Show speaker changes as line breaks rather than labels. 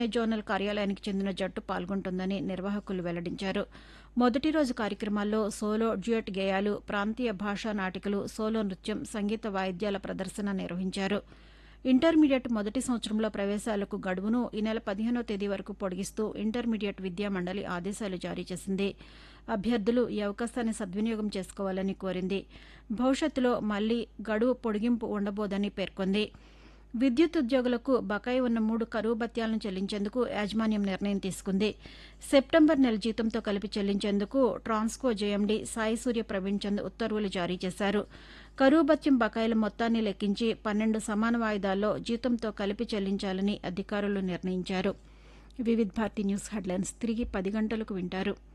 zonal కార్యాలయానికి చెందిన జట్టు పాల్గొంటుందని నిర్వాహకులు వెల్లడించారు మొదటి రోజు కార్యక్రమాల్లో సోలో డ్యూయట్ గేయాలు ప్రాంతీయ భాషా నాటికలు సోలో నృత్యం సంగీత వాయిద్యాల ప్రదర్శన నిర్వహించారు ఇంటర్మీడియట్ మొదటి సంవత్సరంలో ప్రవేశాలకు గడువును ఈ నెల పదిహేనో తేదీ వరకు పొడిగిస్తూ ఇంటర్మీడియట్ విద్యా మండలి ఆదేశాలు జారీ చేసింది అభ్యర్థులు ఈ అవకాశాన్ని సద్వినియోగం చేసుకోవాలని కోరింది భవిష్యత్తులో మళ్లీ గడువు పొడిగింపు ఉండబోదని పేర్కొంది విద్యుత్ ఉద్యోగులకు బకాయి ఉన్న మూడు కరువు భత్యాలను చెల్లించేందుకు యాజమాన్యం నిర్ణయం తీసుకుంది సెప్టెంబర్ నెల జీతంతో కలిపి చెల్లించేందుకు ట్రాన్స్కో జేఎండీ సాయి సూర్య ప్రవీణ్ చంద్ ఉత్తర్వులు జారీ చేశారు కరువు భత్యం బకాయిల మొత్తాన్ని లెక్కించి పన్నెండు సమాన వాయిదాల్లో జీతంతో కలిపి చెల్లించాలని అధికారులు నిర్ణయించారు వివిధ్ భారతి న్యూస్ హెడ్లైన్స్ తిరిగి పది గంటలకు వింటారు